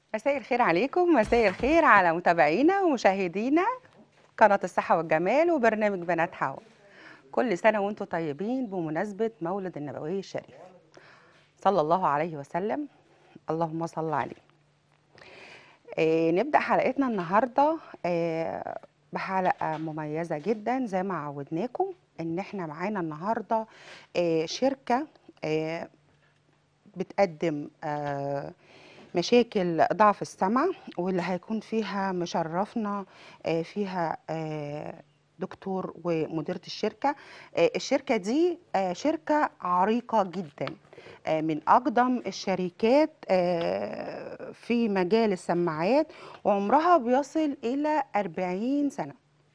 مساء الخير عليكم مساء الخير على متابعينا ومشاهدينا قناة الصحة والجمال وبرنامج بنات حوا كل سنة وانتم طيبين بمناسبة مولد النبوي الشريف صلى الله عليه وسلم اللهم صل عليه آه نبدأ حلقتنا النهاردة آه بحلقة مميزة جدا زي ما عودناكم ان احنا معانا النهاردة آه شركة آه بتقدم آه مشاكل ضعف السمع واللي هيكون فيها مشرفنا آه، فيها آه، دكتور ومديرة الشركة آه، الشركة دي آه، شركة عريقة جدا آه، من أقدم الشركات آه، في مجال السماعات وعمرها بيصل إلى 40 سنة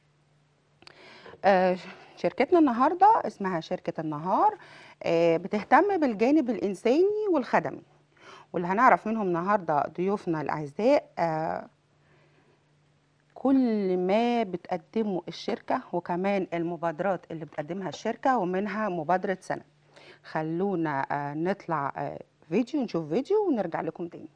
آه، شركتنا النهاردة اسمها شركة النهار آه، بتهتم بالجانب الإنساني والخدمي واللي هنعرف منهم النهارده ضيوفنا الاعزاء آه، كل ما بتقدمه الشركه وكمان المبادرات اللي بتقدمها الشركه ومنها مبادره سنه خلونا آه، نطلع آه، فيديو نشوف فيديو ونرجع لكم تاني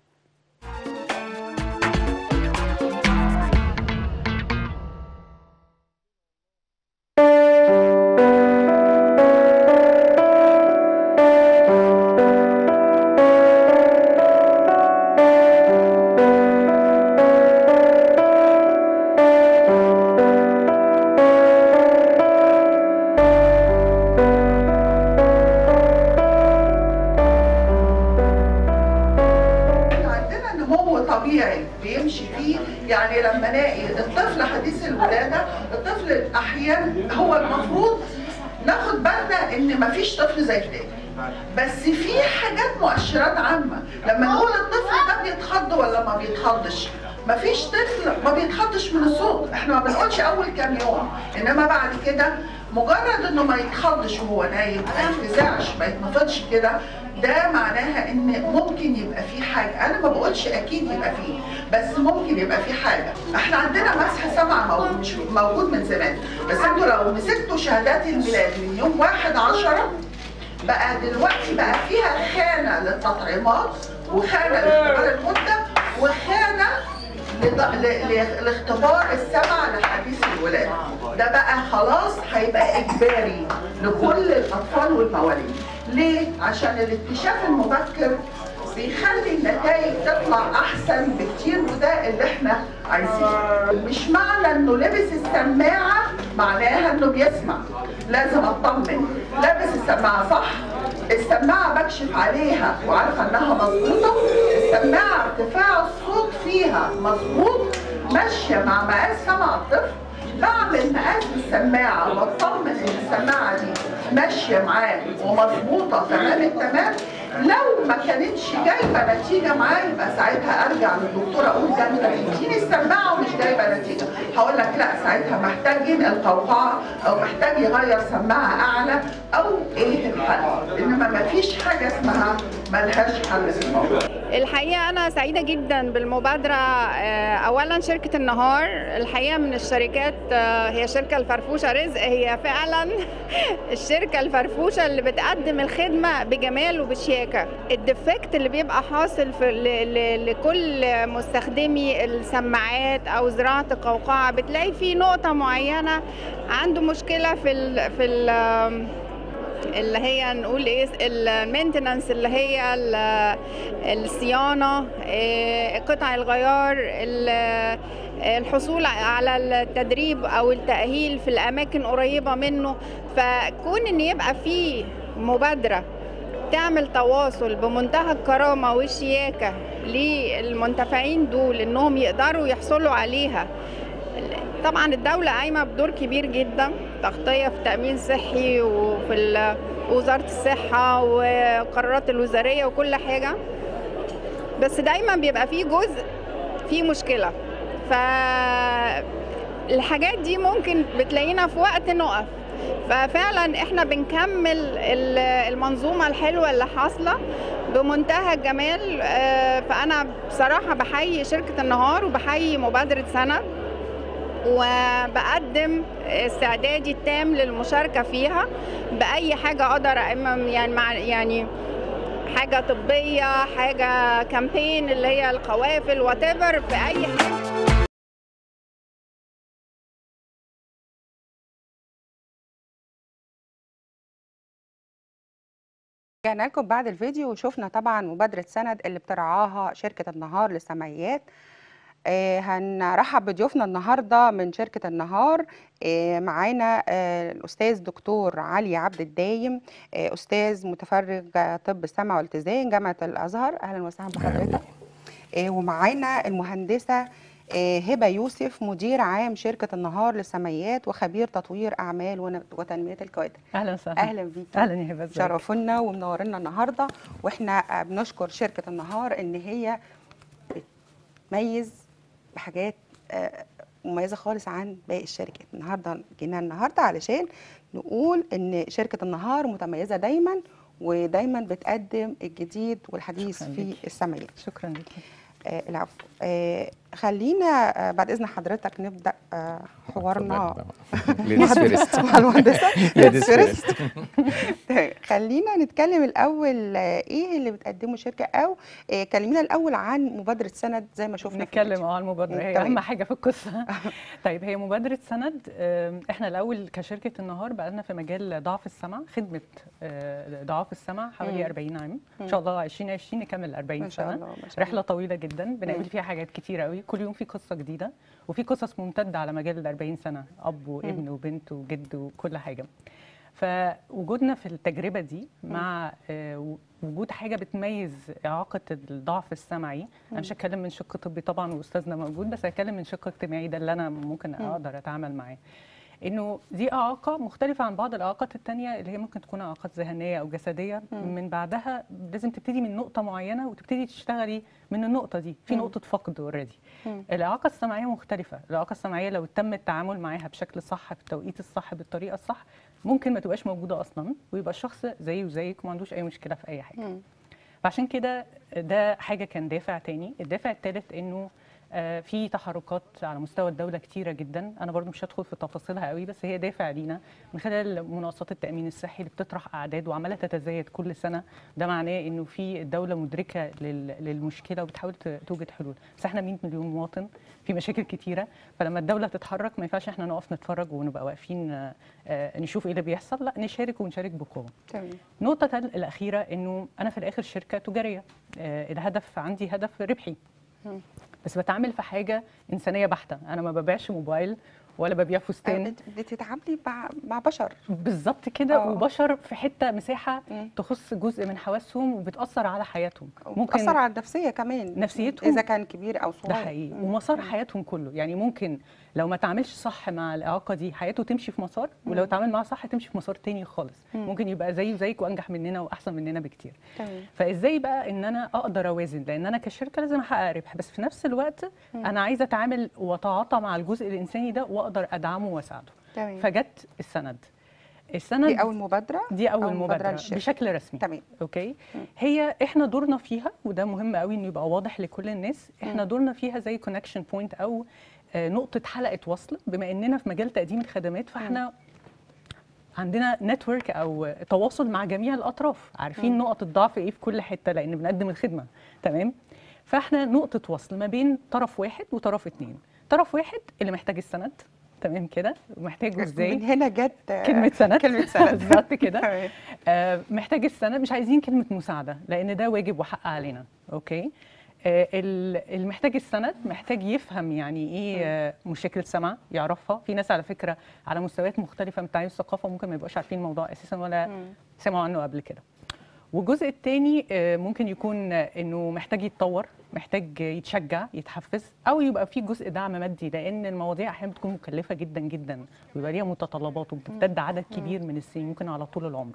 احنا عندنا نمو طبيعي بيمشي فيه يعني لما الاقي الطفل حديث الولاده الطفل احيانا هو المفروض ناخد بالنا ان مفيش طفل زي التاني بس في حاجات مؤشرات عامه لما نقول الطفل ده بيتخض ولا ما بيتخضش مفيش طفل ما بيتخضش من الصوت احنا ما بنقولش اول كام يوم انما بعد كده مجرد انه ما يتخضش وهو نايم ما يتفزعش ما يتنفضش كده ده معناها ان ممكن يبقى في حاجه انا ما بقولش اكيد يبقى فيه بس ممكن يبقى في حاجه احنا عندنا مسح سمع موجود مش موجود من زمان بس انتوا لو مسكتوا شهادات الميلاد من يوم واحد عشرة بقى دلوقتي بقى فيها خانه للتطعيمات وخانه لاختبار المده وخانه لض- ل- ل- لاختبار السمع لحديث الولاده ده بقى خلاص هيبقى اجباري لكل الاطفال والمواليد ليه عشان الاكتشاف المبكر بيخلي النتائج تطلع احسن بكتير وده اللي احنا عايزينه مش معنى انه لبس السماعه معناها انه بيسمع لازم اطمن لابس السماعه صح السماعه بكشف عليها وعارفه انها مظبوطه السماعه ارتفاع الصوت فيها مظبوط ماشيه مع مقاس سمع الطفل بعمل مقاس السماعه واطمن ان السماعه دي ماشيه معاه ومظبوطه تمام التمام لو ما كانتش جايبه نتيجه معاه يبقى ساعتها ارجع للدكتور اقول ده انت بتديني السماعه ومش جايبه نتيجه هقول لك لا ساعتها محتاجين القوقعه او محتاج يغير سماعه اعلى او ايه الحل انما ما فيش حاجه اسمها ملهاش حل في الموضوع الحقيقة أنا سعيدة جدا بالمبادرة آه، أولا شركة النهار الحقيقة من الشركات آه، هي شركة الفرفوشة رزق هي فعلا الشركة الفرفوشة اللي بتقدم الخدمة بجمال وبشياكة الديفكت اللي بيبقى حاصل في ل- ل- لكل مستخدمي السماعات أو زراعة القوقعة بتلاقي في نقطة معينة عنده مشكلة في ال في ال اللي هي نقول ايه المينتنانس اللي هي ال- الصيانه إيه، قطع الغيار ال- الحصول على التدريب او التاهيل في الاماكن قريبه منه فكون ان يبقى في مبادره تعمل تواصل بمنتهى الكرامه والشياكه للمنتفعين دول انهم يقدروا يحصلوا عليها طبعا الدولة قايمة بدور كبير جدا تغطية في تأمين صحي وفي ال- وزارة الصحة وقرارات الوزارية وكل حاجة بس دايما بيبقى فيه جزء فيه مشكلة فالحاجات دي ممكن بتلاقينا في وقت نقف ففعلا احنا بنكمل ال- المنظومة الحلوة اللي حاصلة بمنتهى الجمال آه، فأنا بصراحة بحيي شركة النهار وبحيي مبادرة سنة وبقدم استعدادي التام للمشاركة فيها بأي حاجة أقدر أما يعني مع يعني حاجه طبيه حاجه كامبين اللي هي القوافل وات في اي حاجه رجعنا لكم بعد الفيديو وشفنا طبعا مبادرة سند اللي بترعاها شركة النهار للسمعيات آه، هنرحب بضيوفنا النهارده من شركة النهار آه، معانا آه، الأستاذ دكتور علي عبد الدايم آه، أستاذ متفرغ آه، طب السمع والاتزان جامعة الأزهر أهلا وسهلا بحضرتك آه، ومعانا المهندسة آه، هبة يوسف مدير عام شركة النهار للسمعيات وخبير تطوير أعمال ون- وتنمية الكوادر اهلا وسهلا أهلا بيكي اهلا يا هبه ازيك؟ شرفونا ومنورنا النهارده واحنا بنشكر شركه النهار ان هي بتميز بحاجات آه، مميزه خالص عن باقي الشركات النهارده جينا النهارده علشان نقول ان شركه النهار متميزه دايما ودايما بتقدم الجديد والحديث شكراً في ليكي. السمعيات شكرا ليكي آه العفو آه خلينا آه بعد اذن حضرتك نبدا آه حوارنا ليديز فيرست مع المهندسه ليديز Ladies فيرست طيب، خلينا نتكلم الاول آه، ايه اللي بتقدمه الشركه او آه، كلمينا الاول عن مبادره سند زي ما شفنا في نتكلم الفيديو. اه على المبادره هي تمام. اهم حاجه في القصه طيب هي مبادره سند آم، احنا الاول كشركه النهار بقالنا في مجال ضعف السمع خدمه آه، ضعاف السمع مم. حوالي 40 عام مم. ان شاء الله 2020 نكمل 40 ما شاء سنه الله ما شاء رحله الله طويله جدا مم. بنقابل فيها حاجات كتيره قوي كل يوم في قصه جديده وفي قصص ممتده على مجال ال 40 سنه اب وابن وبنت وجد وكل حاجه فوجودنا في التجربه دي مع آه، وجود حاجه بتميز اعاقه الضعف السمعي انا مش هتكلم من شق طبي طبعا واستاذنا موجود بس هتكلم من شق اجتماعي ده اللي انا ممكن اقدر اتعامل معاه انه دي اعاقه مختلفه عن بعض الاعاقات التانية اللي هي ممكن تكون اعاقات ذهنيه او جسديه مم. من بعدها لازم تبتدي من نقطه معينه وتبتدي تشتغلي من النقطه دي في مم. نقطه فقد اوريدي مم. الاعاقه السمعيه مختلفه الاعاقه السمعيه لو تم التعامل معاها بشكل صح في التوقيت الصح بالطريقه الصح ممكن ما تبقاش موجوده اصلا ويبقى الشخص زيه وزيك وما عندوش اي مشكله في اي حاجه مم. فعشان كده ده حاجه كان دافع تاني الدافع الثالث انه آه، في تحركات على مستوى الدولة كتيرة جدا أنا برضو مش هدخل في تفاصيلها قوي بس هي دافع لينا من خلال مناقصات التأمين الصحي اللي بتطرح أعداد وعمالة تتزايد كل سنة ده معناه إنه في الدولة مدركة لل- للمشكلة وبتحاول ت- توجد حلول بس احنا 100 مليون مواطن في مشاكل كتيرة فلما الدولة تتحرك ما ينفعش احنا نقف نتفرج ونبقى واقفين آه، آه، نشوف ايه اللي بيحصل لا نشارك ونشارك بقوة تمام النقطة تل- الأخيرة إنه أنا في الآخر شركة تجارية آه الهدف عندي هدف ربحي مم. بس بتعامل في حاجة إنسانية بحتة أنا ما ببيعش موبايل ولا ببيع آه، فستان بت- بتتعاملي مع مع بشر بالظبط كده آه. وبشر في حتة مساحة مم. تخص جزء من حواسهم وبتأثر على حياتهم بتأثر على النفسيه كمان نفسيتهم اذا كان كبير او صغير ده حقيقي مم. ومسار مم. حياتهم كله يعني ممكن لو ما تعاملش صح مع الإعاقة دي حياته تمشي في مسار ولو مم. تعامل معاها صح تمشي في مسار تاني خالص مم. ممكن يبقى زيه زيك وأنجح مننا وأحسن مننا بكتير تمام فازاي بقى ان انا اقدر اوازن لان انا كشركه لازم احقق ربح بس في نفس الوقت مم. انا عايزه اتعامل واتعاطى مع الجزء الانساني ده واقدر ادعمه واساعده تمام فجت السند السند دي اول مبادره دي اول أول مبادرة مبادره للشركة. بشكل رسمي تمام اوكي مم. هي احنا دورنا فيها وده مهم قوي انه يبقى واضح لكل الناس احنا مم. دورنا فيها زي كونكشن بوينت او آه، نقطه حلقه وصل بما اننا في مجال تقديم الخدمات فاحنا عندنا نتورك او تواصل مع جميع الاطراف عارفين مم. نقط الضعف ايه في كل حته لان بنقدم الخدمه تمام فاحنا نقطه وصل ما بين طرف واحد وطرف اتنين طرف واحد اللي محتاج السند تمام كده ومحتاجه من ازاي هنا جت آه، كلمه سند كلمه سند بالظبط كده تمام آه، محتاج السند مش عايزين كلمه مساعده لان ده واجب وحق علينا اوكي آه، ال- المحتاج السند محتاج يفهم يعني ايه آه، مشكله سمع يعرفها في ناس على فكره على مستويات مختلفه من تعليم الثقافه ممكن ما يبقاش عارفين الموضوع اساسا ولا مم. سمعوا عنه قبل كده والجزء الثاني ممكن يكون آه، انه محتاج يتطور محتاج يتشجع يتحفز او يبقى في جزء دعم مادي لان المواضيع احيانا بتكون مكلفه جدا جدا ويبقى ليها متطلبات وبتمتد عدد كبير من السنين ممكن على طول العمر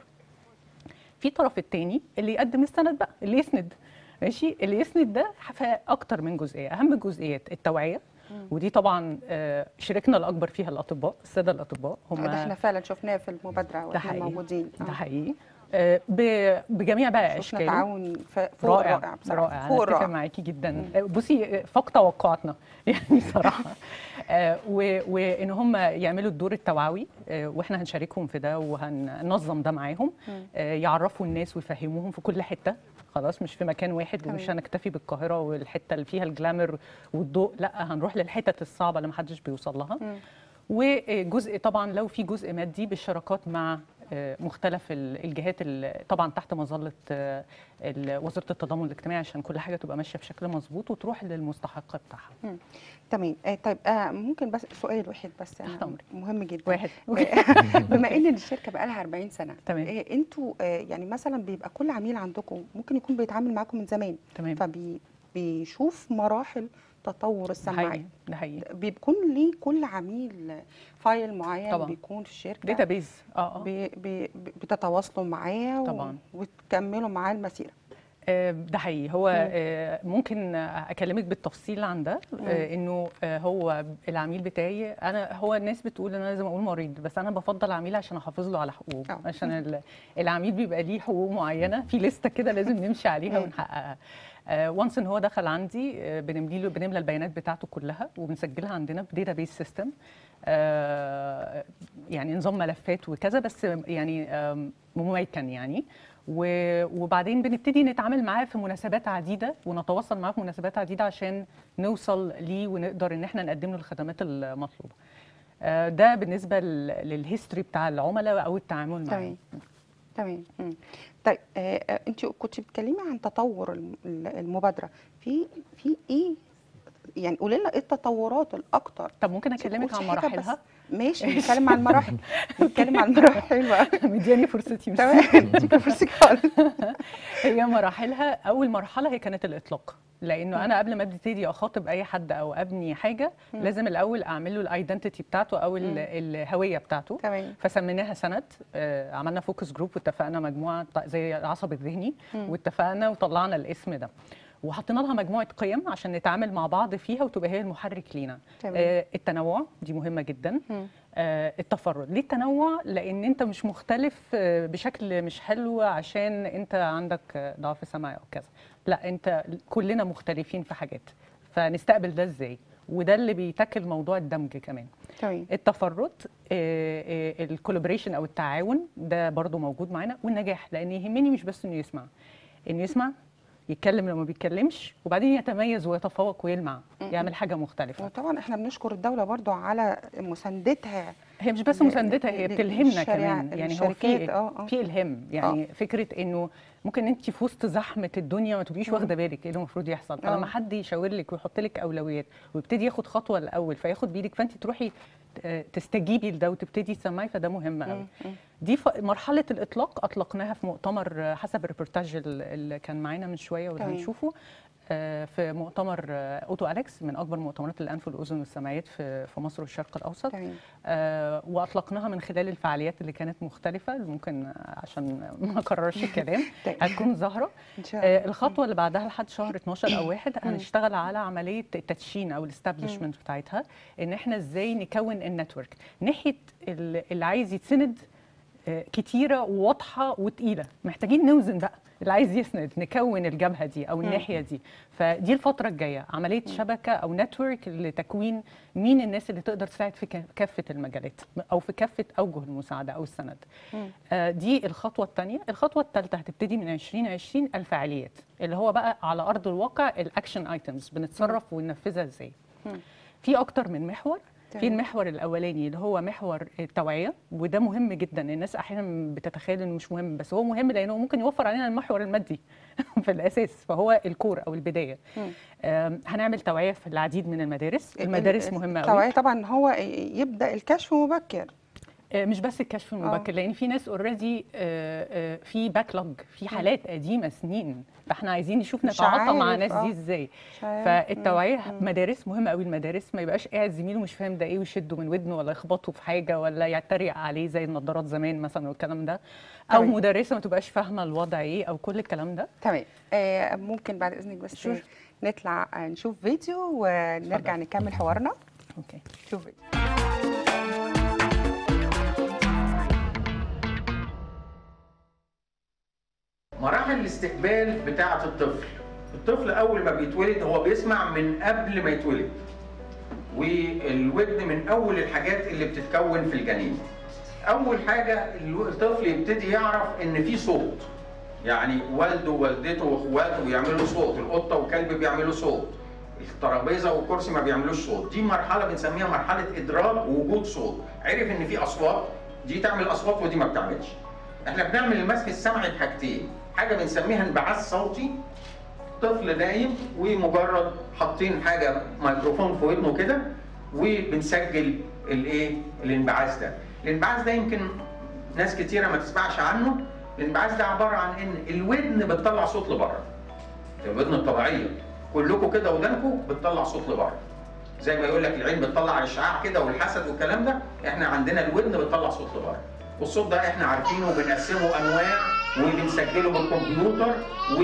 في الطرف الثاني اللي يقدم السند بقى اللي يسند ماشي اللي يسند ده في اكتر من جزئيه اهم الجزئيات التوعيه ودي طبعا آه، شريكنا الاكبر فيها الاطباء الساده الاطباء هم ده احنا فعلا شفناه في المبادره ده واحنا حقيقي موجودين ده آه. حقيقي آه، ب- بجميع بقى شفنا اشكاله تعاون ف- فوق رائع الرائع بصراحه رائع فوق انا اتفق الرائع معاكي جدا آه، بصي آه، فوق توقعاتنا يعني صراحه آه، و- وان هم يعملوا الدور التوعوي آه، واحنا هنشاركهم في ده وهننظم ده معاهم مم. آه، يعرفوا الناس ويفهموهم في كل حته خلاص مش في مكان واحد ومش تمام. هنكتفي بالقاهره والحته اللي فيها الجلامر والضوء لا هنروح للحتت الصعبه اللي محدش بيوصل لها مم. وجزء طبعا لو في جزء مادي بالشراكات مع آه، مختلف ال- الجهات ال- طبعا تحت مظله آه، ال- وزاره التضامن الاجتماعي عشان كل حاجه تبقى ماشيه بشكل مظبوط وتروح للمستحق بتاعها تمام آه طيب آه ممكن بس سؤال واحد بس تحت آه، أمرك. مهم جدا واحد آه، بما ان الشركه بقى لها 40 سنه تمام. آه انتوا آه يعني مثلا بيبقى كل عميل عندكم ممكن يكون بيتعامل معاكم من زمان تمام فبيشوف مراحل تطور ده السماعات حقيقي ده حقيقي بيكون ليه كل عميل فايل معين طبعا. بيكون في الشركه داتا بيز اه اه بي بي بتتواصلوا معاه و- طبعاً. وتكملوا معاه المسيره آه، ده حقيقي هو مم. آه، ممكن اكلمك بالتفصيل عن ده آه، انه آه، هو العميل بتاعي انا هو الناس بتقول ان انا لازم اقول مريض بس انا بفضل عميل عشان احافظ له على حقوقه آه. عشان ال- العميل بيبقى ليه حقوق معينه في لسته كده لازم نمشي عليها مم. ونحققها وانس ان هو دخل عندي آه، بنملي له بنملى البيانات بتاعته كلها وبنسجلها عندنا بداتا بيس سيستم يعني نظام ملفات وكذا بس يعني آم، مميكن يعني و- وبعدين بنبتدي نتعامل معاه في مناسبات عديده ونتواصل معاه في مناسبات عديده عشان نوصل ليه ونقدر ان احنا نقدم له الخدمات المطلوبه. آه، ده بالنسبه لل- للهيستوري بتاع العملاء او التعامل معاه. تمام تمام مم. طيب آه آه، انت كنت بتتكلمي عن تطور الم- المبادره في في ايه يعني قولي لنا ايه التطورات الاكتر طب ممكن ما اكلمك تقولش عن حاجة بس. مراحلها؟ ماشي نتكلم عن المراحل نتكلم عن المراحل بقى مدياني فرصتي مش تمام شكرا فرصك خالص هي مراحلها اول مرحله هي كانت الاطلاق لانه انا قبل ما ابتدي اخاطب اي حد او ابني حاجه لازم الاول اعمل له الايدنتيتي بتاعته او ال- الهويه بتاعته تمام فسميناها سند آه، عملنا فوكس جروب واتفقنا مجموعه ط- زي العصب الذهني واتفقنا وطلعنا الاسم ده وحطينا لها مجموعه قيم عشان نتعامل مع بعض فيها وتبقى هي المحرك لينا تمام. آه، التنوع دي مهمه جدا مم. آه، التفرد ليه التنوع لان انت مش مختلف آه، بشكل مش حلو عشان انت عندك آه، ضعف سمعي او كذا لا انت كلنا مختلفين في حاجات فنستقبل ده ازاي وده اللي بيتكل موضوع الدمج كمان تمام التفرد الكولابريشن او التعاون ده برضو موجود معانا والنجاح لان يهمني مش بس انه يسمع انه يسمع يتكلم لما بيتكلمش وبعدين يتميز ويتفوق ويلمع يعمل حاجه مختلفه وطبعا احنا بنشكر الدوله برضو على مساندتها هي مش بس ل- مساندتها هي ل- بتلهمنا للشريعة- كمان يعني هو للشركات، في آه، آه. في الهام يعني فكره انه ممكن انت في وسط زحمه الدنيا ما تبقيش واخده بالك ايه اللي المفروض يحصل آه. فلما حد يشاور لك ويحط لك اولويات ويبتدي ياخد خطوه الاول فياخد بايدك فانت تروحي ت- تستجيبي لده وتبتدي تسمعي فده مهم قوي دي ف- مرحله الاطلاق اطلقناها في مؤتمر آه، حسب الريبورتاج ال- اللي كان معانا من شويه واللي تمام. هنشوفه آه، في مؤتمر آه، اوتو اليكس من اكبر مؤتمرات الانف والاذن والسمعيات في في مصر والشرق الاوسط تمام آه، واطلقناها من خلال الفعاليات اللي كانت مختلفه اللي ممكن آه، عشان ما اكررش الكلام طيب. هتكون ظاهره ان شاء الله آه، الخطوه اللي بعدها لحد شهر 12 او واحد هنشتغل على عمليه التدشين او الاستابلشمنت بتاعتها ان احنا ازاي نكون النتورك ناحيه ال- اللي عايز يتسند آه، كتيره وواضحه وتقيله محتاجين نوزن بقى اللي عايز يسند نكون الجبهه دي او الناحيه دي فدي الفتره الجايه عمليه شبكه او نتورك لتكوين مين الناس اللي تقدر تساعد في ك- كافه المجالات او في كافه اوجه المساعده او السند آه، دي الخطوه الثانيه الخطوه الثالثه هتبتدي من 2020 الفعاليات اللي هو بقى على ارض الواقع الاكشن ايتمز بنتصرف وننفذها ازاي في اكتر من محور في تمام. المحور الاولاني اللي هو محور التوعيه وده مهم جدا الناس احيانا بتتخيل انه مش مهم بس هو مهم لانه ممكن يوفر علينا المحور المادي في الاساس فهو الكور او البدايه آم، هنعمل توعيه في العديد من المدارس المدارس مهمه قوي التوعية طبعا هو يبدا الكشف مبكر آه، مش بس الكشف المبكر لان في ناس اوريدي في باك لوج في حالات قديمه سنين فاحنا عايزين نشوف مش نتعاطى مع عارف، الناس آه. دي ازاي مش عارف. فالتوعيه مدارس مهمه قوي المدارس ما يبقاش قاعد زميله مش فاهم ده ايه ويشده من ودنه ولا يخبطه في حاجه ولا يتريق عليه زي النظارات زمان مثلا والكلام ده او تمام. مدرسه ما تبقاش فاهمه الوضع ايه او كل الكلام ده تمام آه ممكن بعد اذنك بس شور. نطلع آه، نشوف فيديو ونرجع نكمل حوارنا اوكي شوف فيديو مراحل الاستقبال بتاعة الطفل الطفل أول ما بيتولد هو بيسمع من قبل ما يتولد والودن من أول الحاجات اللي بتتكون في الجنين أول حاجة الطفل يبتدي يعرف إن في صوت يعني والده ووالدته واخواته بيعملوا صوت القطه والكلب بيعملوا صوت الترابيزه والكرسي ما بيعملوش صوت دي مرحله بنسميها مرحله ادراك وجود صوت عرف ان في اصوات دي تعمل اصوات ودي ما بتعملش احنا بنعمل المسح السمعي بحاجتين حاجه بنسميها انبعاث صوتي طفل نايم ومجرد حاطين حاجه ميكروفون في ودنه كده وبنسجل الايه الانبعاث ده الانبعاث ده يمكن ناس كتيره ما تسمعش عنه الانبعاث ده عباره عن ان الودن بتطلع صوت لبره الودن الطبيعيه كلكم كده ودانكم بتطلع صوت لبره زي ما يقول لك العين بتطلع اشعاع كده والحسد والكلام ده احنا عندنا الودن بتطلع صوت لبره والصوت ده احنا عارفينه وبنقسمه انواع وبنسجله بالكمبيوتر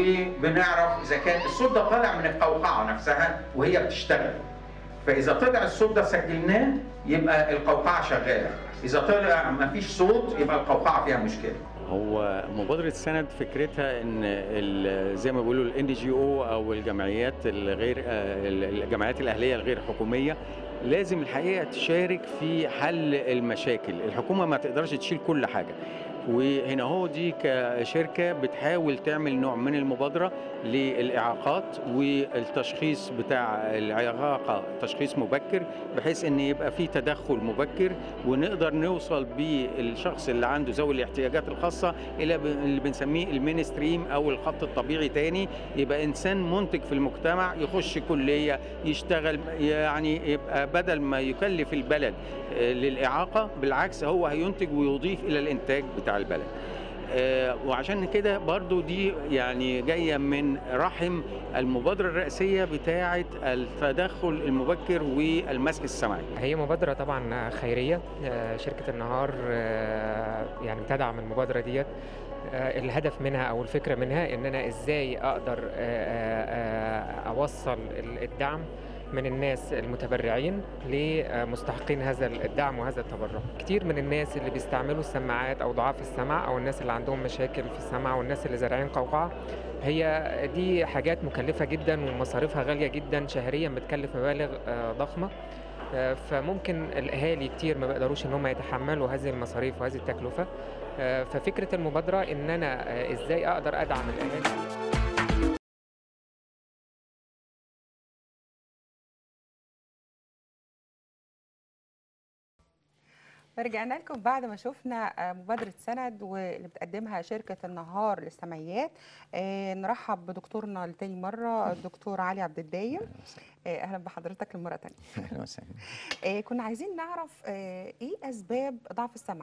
وبنعرف اذا كان الصوت ده طالع من القوقعه نفسها وهي بتشتغل فاذا طلع الصوت ده سجلناه يبقى القوقعه شغاله اذا طلع ما فيش صوت يبقى القوقعه فيها مشكله هو مبادرة سند فكرتها ان ال- زي ما بيقولوا الان جي او او الجمعيات الغير آه، الجمعيات الاهليه الغير حكوميه لازم الحقيقه تشارك في حل المشاكل، الحكومه ما تقدرش تشيل كل حاجه. وهنا هو دي كشركه بتحاول تعمل نوع من المبادره للاعاقات والتشخيص بتاع الاعاقه تشخيص مبكر بحيث ان يبقى في تدخل مبكر ونقدر نوصل بالشخص اللي عنده ذوي الاحتياجات الخاصه الى ب- اللي بنسميه المينستريم او الخط الطبيعي تاني يبقى انسان منتج في المجتمع يخش كليه يشتغل يعني يبقى بدل ما يكلف البلد آه، للاعاقه بالعكس هو هينتج ويضيف الى الانتاج بتاع البلد آه، وعشان كده برضو دي يعني جايه من رحم المبادره الرئاسيه بتاعه التدخل المبكر والمسح السمعي هي مبادرة طبعا خيرية آه، شركة النهار آه، يعني بتدعم المبادرة ديت آه، الهدف منها أو الفكرة منها إن أنا إزاي أقدر آه، آه، آه، أوصل ال- الدعم من الناس المتبرعين لمستحقين هذا الدعم وهذا التبرع كتير من الناس اللي بيستعملوا السماعات أو ضعاف السمع أو الناس اللي عندهم مشاكل في السمع والناس اللي زارعين قوقعة هي دي حاجات مكلفة جدا ومصاريفها غالية جدا شهريا بتكلف مبالغ آه، ضخمة آه، فممكن الاهالي كتير ما بيقدروش ان هم يتحملوا هذه المصاريف وهذه التكلفه آه، ففكره المبادره ان انا آه، ازاي اقدر ادعم الاهالي رجعنا لكم بعد ما شفنا آه، مبادرة سند واللي بتقدمها شركة النهار للسمعيات آه، نرحب بدكتورنا لتاني مرة الدكتور علي عبد الدايم آه، أهلا بحضرتك لمرة تانية اهلا وسهلا آه، كنا عايزين نعرف آه، إيه أسباب ضعف السمع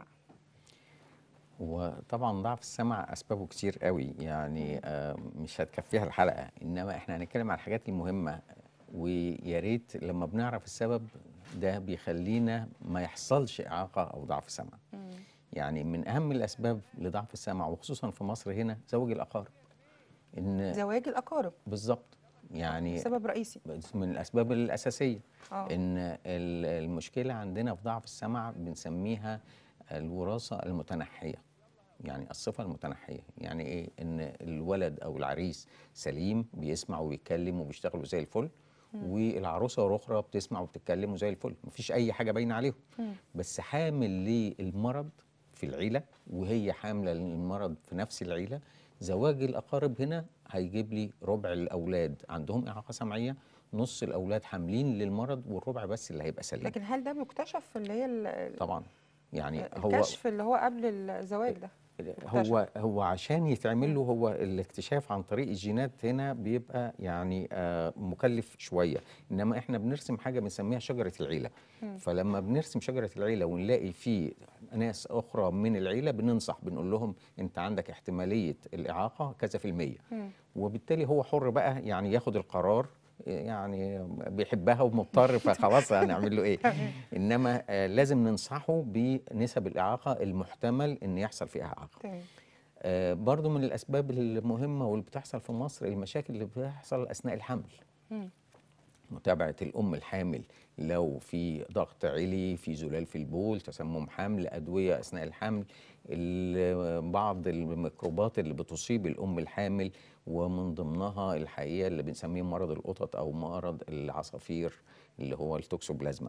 وطبعا ضعف السمع اسبابه كتير قوي يعني آه، مش هتكفيها الحلقه انما احنا هنتكلم عن الحاجات المهمه ويا ريت لما بنعرف السبب ده بيخلينا ما يحصلش اعاقه او ضعف سمع يعني من اهم الاسباب لضعف السمع وخصوصا في مصر هنا زواج الاقارب ان زواج الأقارب بالظبط يعني سبب رئيسي من الاسباب الاساسيه اه ان ال- المشكله عندنا في ضعف السمع بنسميها الوراثه المتنحيه يعني الصفه المتنحيه يعني ايه ان الولد او العريس سليم بيسمع وبيتكلم وبيشتغلوا زي الفل والعروسه الاخرى بتسمع وبتتكلم وزي الفل مفيش اي حاجه باينه عليهم بس حامل للمرض في العيله وهي حامله للمرض في نفس العيله زواج الاقارب هنا هيجيب لي ربع الاولاد عندهم اعاقه سمعيه نص الاولاد حاملين للمرض والربع بس اللي هيبقى سليم لكن هل ده مكتشف في اللي هي ال- طبعا يعني هو الكشف اللي هو قبل الزواج ده هو هو عشان يتعمل له هو الاكتشاف عن طريق الجينات هنا بيبقى يعني آه مكلف شويه انما احنا بنرسم حاجه بنسميها شجره العيله فلما بنرسم شجره العيله ونلاقي في ناس اخرى من العيله بننصح بنقول لهم انت عندك احتماليه الاعاقه كذا في الميه وبالتالي هو حر بقى يعني ياخد القرار يعني بيحبها ومضطر فخلاص هنعمل له ايه انما آه لازم ننصحه بنسب الاعاقه المحتمل ان يحصل فيها اعاقه تمام آه برضو من الاسباب المهمه واللي بتحصل في مصر المشاكل اللي بتحصل اثناء الحمل مم. متابعه الام الحامل لو في ضغط عالي في زلال في البول تسمم حمل ادويه اثناء الحمل ال- بعض الميكروبات اللي بتصيب الام الحامل ومن ضمنها الحقيقه اللي بنسميه مرض القطط او مرض العصافير اللي هو التوكسوبلازما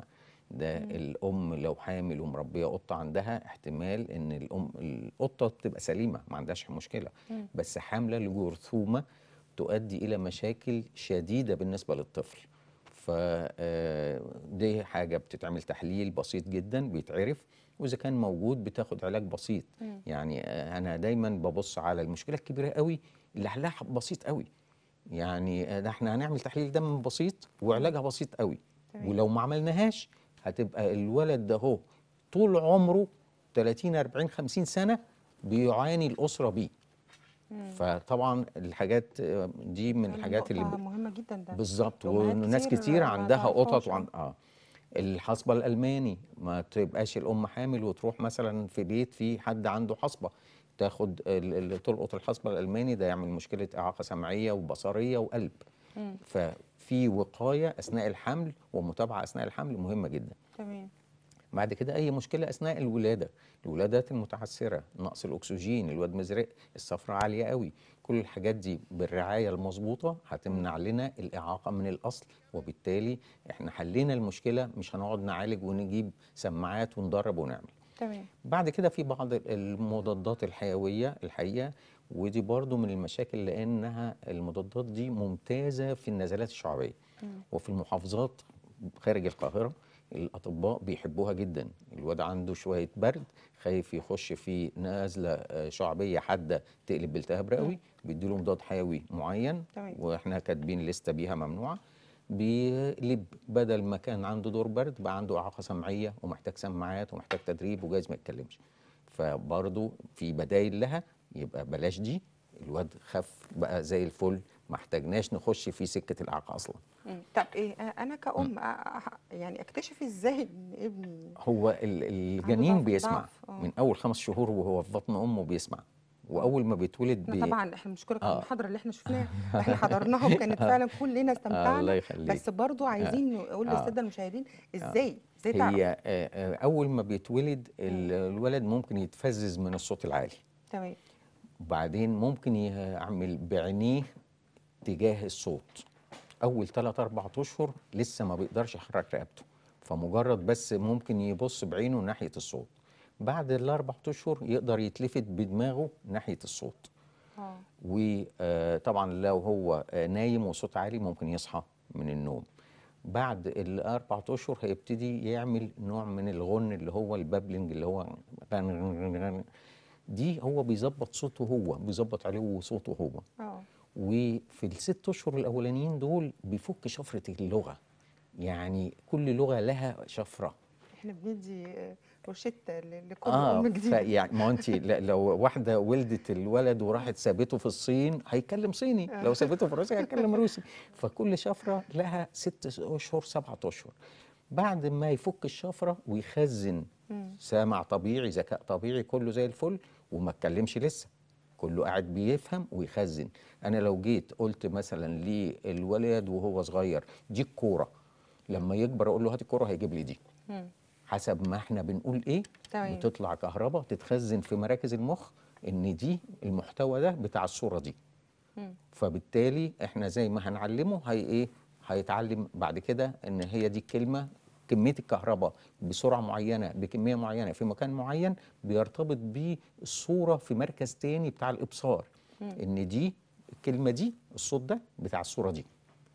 ده الام لو حامل ومربيه قطه عندها احتمال ان الام القطه تبقى سليمه ما عندهاش مشكله بس حامله لجرثومه تؤدي الى مشاكل شديده بالنسبه للطفل فدي حاجه بتتعمل تحليل بسيط جدا بيتعرف واذا كان موجود بتاخد علاج بسيط يعني آه، انا دايما ببص على المشكله الكبيره قوي اللي حلها بسيط قوي يعني آه، ده احنا هنعمل تحليل دم بسيط وعلاجها بسيط قوي تمام. ولو ما عملناهاش هتبقى الولد ده هو طول عمره 30 40 50 سنه بيعاني الاسره بيه فطبعا الحاجات آه، دي من الحاجات اللي نقطة ب- مهمة جدا ده بالظبط أمهات وناس كتير كتير ما عندها قطط تعرفهاش، وعن اه الحصبه الالماني ما تبقاش الام حامل وتروح مثلا في بيت في حد عنده حصبه تاخد ال- ال- تلقط الحصبه الالماني ده يعمل مشكله اعاقه سمعيه وبصريه وقلب ففي وقايه اثناء الحمل ومتابعه اثناء الحمل مهمه جدا تمام بعد كده اي مشكله اثناء الولاده الولادات المتعثره نقص الاكسجين الواد مزرق الصفرة عاليه قوي كل الحاجات دي بالرعايه المظبوطه هتمنع لنا الاعاقه من الاصل وبالتالي احنا حلينا المشكله مش هنقعد نعالج ونجيب سماعات وندرب ونعمل تمام بعد كده في بعض المضادات الحيويه الحقيقه ودي برضو من المشاكل لانها المضادات دي ممتازه في النزلات الشعبيه وفي المحافظات خارج القاهره الاطباء بيحبوها جدا الواد عنده شويه برد خايف يخش في نزله آه، شعبيه حاده تقلب بالتهاب رئوي بيديله مضاد حيوي معين تمام. واحنا كاتبين لسته بيها ممنوعه بيقلب بدل ما كان عنده دور برد بقى عنده اعاقه سمعيه ومحتاج سماعات ومحتاج تدريب وجايز ما يتكلمش فبرضه في بدايل لها يبقى بلاش دي الواد خف بقى زي الفل ما احتاجناش نخش في سكه الاعاقه اصلا مم. طب ايه آه، انا كأم آه، آه، يعني اكتشف ازاي ان ابني هو ال- الجنين ضعف- بيسمع ضعف، آه. من اول خمس شهور وهو في بطن امه بيسمع واول ما بيتولد احنا بي... طبعا احنا بنشكرك على آه. المحاضره اللي احنا شفناها احنا حضرناها وكانت فعلا كلنا الله استمتعنا يخليك بس برضو عايزين نقول آه. للساده المشاهدين ازاي ازاي تعرف هي آه، آه، اول ما بيتولد ال- الولد ممكن يتفزز من الصوت العالي تمام وبعدين ممكن يعمل بعينيه تجاه الصوت اول 3 4 اشهر لسه ما بيقدرش يحرك رقبته فمجرد بس ممكن يبص بعينه ناحيه الصوت بعد الاربع اشهر يقدر يتلفت بدماغه ناحيه الصوت اه وطبعا لو هو آه، نايم وصوت عالي ممكن يصحى من النوم بعد الاربع اشهر هيبتدي يعمل نوع من الغن اللي هو البابلنج اللي هو غن غن غن غن. دي هو بيظبط صوته هو بيظبط عليه صوته هو اه وفي الست اشهر الاولانيين دول بيفك شفره اللغه يعني كل لغه لها شفره احنا بندي آه، روشته ل- لكل اه ام جديده يعني ما انت لو واحده ولدت الولد وراحت سابته في الصين هيتكلم صيني لو سابته في روسيا هيتكلم روسي فكل شفره لها ست اشهر سبعة اشهر بعد ما يفك الشفره ويخزن سامع طبيعي ذكاء طبيعي كله زي الفل وما اتكلمش لسه كله قاعد بيفهم ويخزن انا لو جيت قلت مثلا للولد وهو صغير دي الكوره لما يكبر اقول له هات الكوره هيجيب لي دي مم. حسب ما احنا بنقول ايه تمام. بتطلع كهرباء تتخزن في مراكز المخ ان دي المحتوى ده بتاع الصوره دي مم. فبالتالي احنا زي ما هنعلمه هي ايه هيتعلم بعد كده ان هي دي الكلمه كميه الكهرباء بسرعه معينه بكميه معينه في مكان معين بيرتبط بالصوره في مركز تاني بتاع الابصار ان دي الكلمه دي الصوت ده بتاع الصوره دي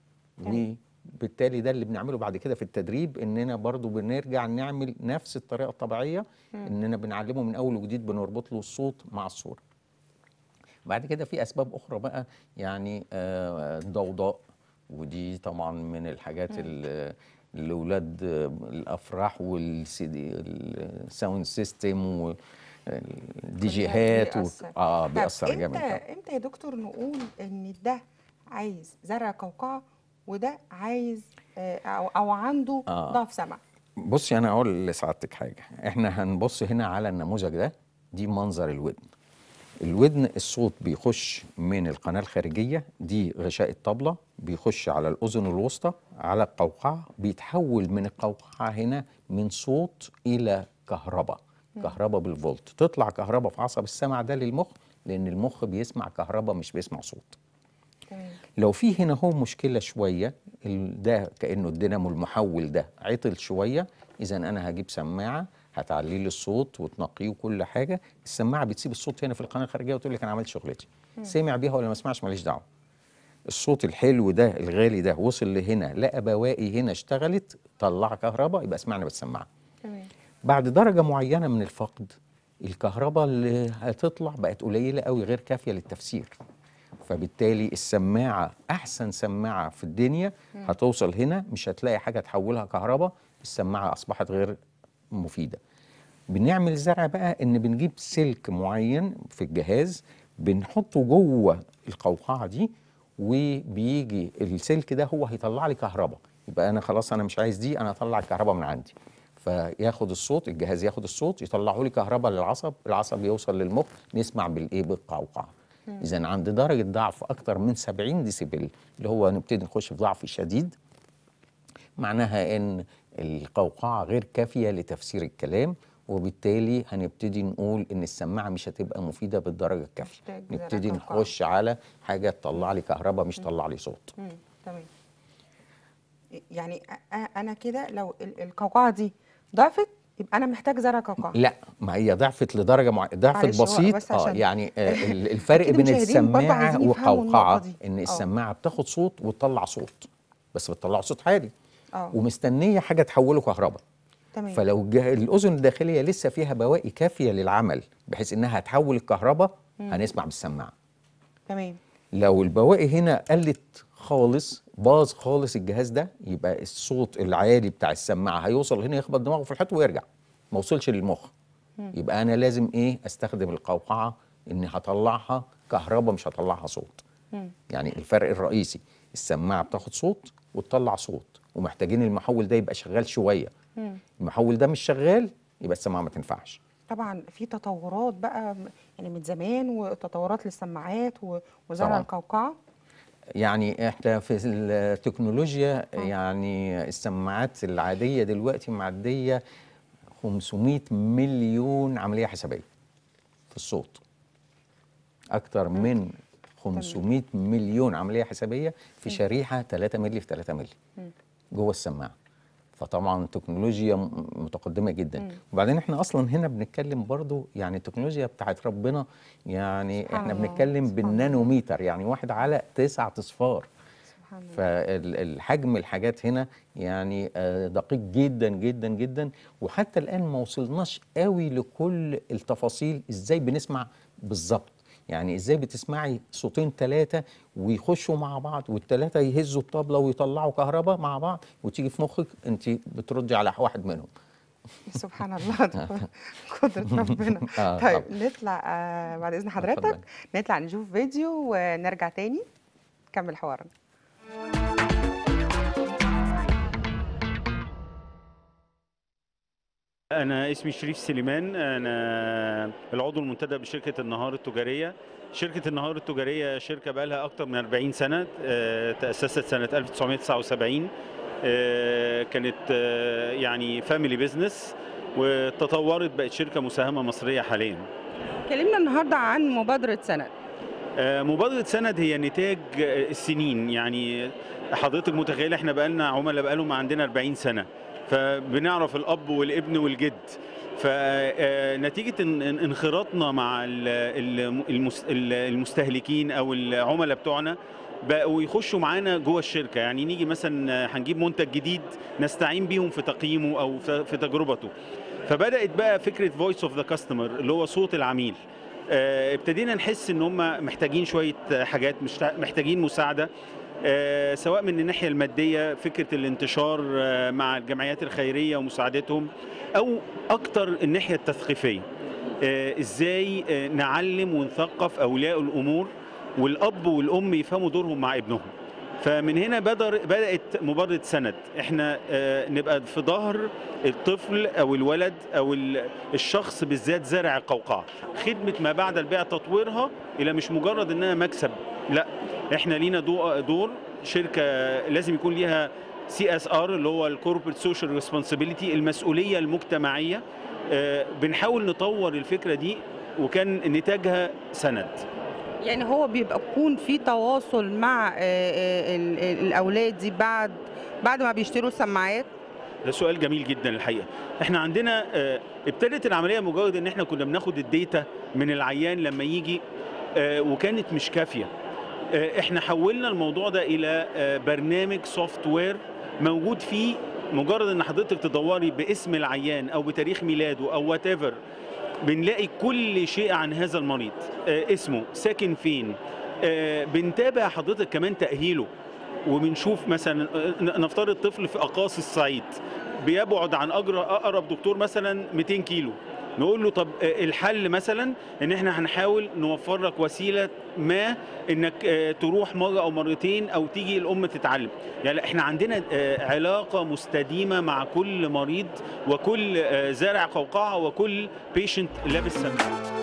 وبالتالي ده اللي بنعمله بعد كده في التدريب اننا برضو بنرجع نعمل نفس الطريقه الطبيعيه اننا بنعلمه من اول وجديد بنربط له الصوت مع الصوره بعد كده في اسباب اخرى بقى يعني آه، الضوضاء ودي طبعا من الحاجات ال- الاولاد آه، الافراح والساوند سيستم والديجيهات و... بيأثر. اه طب بيأثر امتى جامد طبعاً. امتى يا دكتور نقول ان ده عايز زرع قوقعه وده عايز آه، او او عنده آه. ضعف سمع بصي انا اقول لسعادتك حاجه احنا هنبص هنا على النموذج ده دي منظر الودن الودن الصوت بيخش من القناه الخارجيه دي غشاء الطبله بيخش على الاذن الوسطى على القوقعه بيتحول من القوقعه هنا من صوت الى كهرباء كهرباء بالفولت تطلع كهرباء في عصب السمع ده للمخ لان المخ بيسمع كهرباء مش بيسمع صوت تمام لو في هنا هو مشكله شويه ال- ده كانه الدينامو المحول ده عطل شويه اذا انا هجيب سماعه هتعلي لي الصوت وتنقيه وكل حاجه السماعه بتسيب الصوت هنا في القناه الخارجيه وتقول لك انا عملت شغلتي سمع بيها ولا ما سمعش ماليش دعوه الصوت الحلو ده الغالي ده وصل لهنا لقى بواقي هنا اشتغلت طلع كهرباء يبقى سمعنا بالسماعه تمام بعد درجه معينه من الفقد الكهرباء اللي هتطلع بقت قليله قوي غير كافيه للتفسير فبالتالي السماعه احسن سماعه في الدنيا هتوصل هنا مش هتلاقي حاجه تحولها كهرباء السماعه اصبحت غير مفيده بنعمل زرع بقى ان بنجيب سلك معين في الجهاز بنحطه جوه القوقعه دي وبيجي السلك ده هو هيطلع لي كهرباء يبقى انا خلاص انا مش عايز دي انا هطلع الكهرباء من عندي فياخد الصوت الجهاز ياخد الصوت يطلعه لي كهرباء للعصب العصب يوصل للمخ نسمع بالايه بالقوقعه اذا عند درجه ضعف اكتر من 70 ديسيبل اللي هو نبتدي نخش في ضعف شديد معناها ان القوقعه غير كافيه لتفسير الكلام وبالتالي هنبتدي نقول ان السماعه مش هتبقى مفيده بالدرجه الكافيه محتاج زرع نبتدي قوقعة. نخش على حاجه تطلع لي كهرباء مش تطلع لي صوت مم. تمام يعني أ- أ- انا كده لو ال- القوقعه دي ضعفت يبقى انا محتاج زرع قوقعه لا ما هي ضعفت لدرجه معينه ضعفت معلش، هو بسيط بس اه عشان يعني آه ال- الفرق أكيد بين المشاهدين برضه السماعه عايزين يفهموا وقوقعه النقطة دي. ان آه. السماعه بتاخد صوت وتطلع صوت بس بتطلع صوت عالي اه ومستنيه حاجه تحوله كهرباء تمام فلو الجه- الاذن الداخليه لسه فيها بواقي كافيه للعمل بحيث انها تحول الكهرباء هنسمع بالسماعه تمام لو البواقي هنا قلت خالص باظ خالص الجهاز ده يبقى الصوت العالي بتاع السماعه هيوصل هنا يخبط دماغه في الحيط ويرجع ما وصلش للمخ يبقى انا لازم ايه استخدم القوقعه اني هطلعها كهرباء مش هطلعها صوت يعني الفرق الرئيسي السماعه بتاخد صوت وتطلع صوت ومحتاجين المحول ده يبقى شغال شويه المحول ده مش شغال يبقى السماعه ما تنفعش طبعا في تطورات بقى م- يعني من زمان وتطورات للسماعات و- وزرع طبعاً. القوقعه يعني احنا في التكنولوجيا يعني السماعات العاديه دلوقتي معديه 500 مليون عمليه حسابيه في الصوت اكتر من 500 مليون عمليه حسابيه في شريحه 3 مللي في 3 مللي جوه السماعه فطبعا تكنولوجيا م- متقدمه جدا وبعدين احنا اصلا هنا بنتكلم برضو يعني التكنولوجيا بتاعت ربنا يعني سبحان احنا الله، بنتكلم سبحان الله. بالنانوميتر يعني واحد على تسعة اصفار سبحان الله فالحجم الحاجات هنا يعني آه، دقيق جدا جدا جدا وحتى الان ما وصلناش قوي لكل التفاصيل ازاي بنسمع بالظبط يعني ازاي بتسمعي صوتين ثلاثه ويخشوا مع بعض والثلاثه يهزوا الطبله ويطلعوا كهرباء مع بعض وتيجي في مخك انت بتردي على واحد منهم سبحان الله ده قدرة ربنا آه، طيب طبعاً. نطلع آه بعد اذن حضرتك اتفضلي. نطلع نشوف فيديو ونرجع تاني نكمل حوارنا أنا اسمي شريف سليمان أنا العضو المنتدب بشركة النهار التجارية شركة النهار التجارية شركة بقالها أكتر من 40 سنة آه، تأسست سنة 1979 آه، كانت آه، يعني فاميلي بيزنس وتطورت بقت شركة مساهمة مصرية حاليا كلمنا النهارده عن مبادرة سند آه، مبادرة سند هي نتاج آه، السنين يعني حضرتك متخيل احنا بقالنا عملاء بقالهم عندنا 40 سنة فبنعرف الأب والابن والجد فنتيجة انخراطنا مع ال- ال- المس- ال- المستهلكين أو العملاء بتوعنا بقوا يخشوا معانا جوه الشركة يعني نيجي مثلا هنجيب منتج جديد نستعين بيهم في تقييمه أو في في تجربته فبدأت بقى فكرة فويس اوف ذا كاستمر اللي هو صوت العميل آه، ابتدينا نحس ان هم محتاجين شويه حاجات مش محتاجين مساعده آه، سواء من الناحيه الماديه فكره الانتشار آه، مع الجمعيات الخيريه ومساعدتهم او اكتر الناحيه التثقيفيه آه، ازاي آه، نعلم ونثقف اولياء الامور والاب والام يفهموا دورهم مع ابنهم فمن هنا بدر بدات مبادره سند احنا آه، نبقى في ظهر الطفل او الولد او ال- الشخص بالذات زارع القوقعه خدمه ما بعد البيع تطويرها الى مش مجرد انها مكسب لا احنا لينا دو- دور شركه لازم يكون ليها سي اس ار اللي هو الكوربريت سوشيال ريسبونسابيلتي المسؤوليه المجتمعيه آه، بنحاول نطور الفكره دي وكان نتاجها سند يعني هو بيبقى يكون في تواصل مع آه، آه، ال- ال- الاولاد دي بعد بعد ما بيشتروا السماعات ده سؤال جميل جدا الحقيقه احنا عندنا آه، ابتدت العمليه مجرد ان احنا كنا بناخد الداتا من العيان لما يجي آه، وكانت مش كافيه آه، احنا حولنا الموضوع ده الى آه، برنامج سوفت وير موجود فيه مجرد ان حضرتك تدوري باسم العيان او بتاريخ ميلاده او وات ايفر بنلاقي كل شيء عن هذا المريض آه، اسمه ساكن فين آه، بنتابع حضرتك كمان تاهيله وبنشوف مثلا آه، نفترض طفل في اقاصي الصعيد بيبعد عن أجر اقرب دكتور مثلا 200 كيلو نقول له طب آه، الحل مثلا ان احنا هنحاول نوفر لك وسيله ما انك آه، تروح مره او مرتين او تيجي الام تتعلم يعني احنا عندنا آه، علاقه مستديمه مع كل مريض وكل آه، زارع قوقعه وكل بيشنت لابس سماعه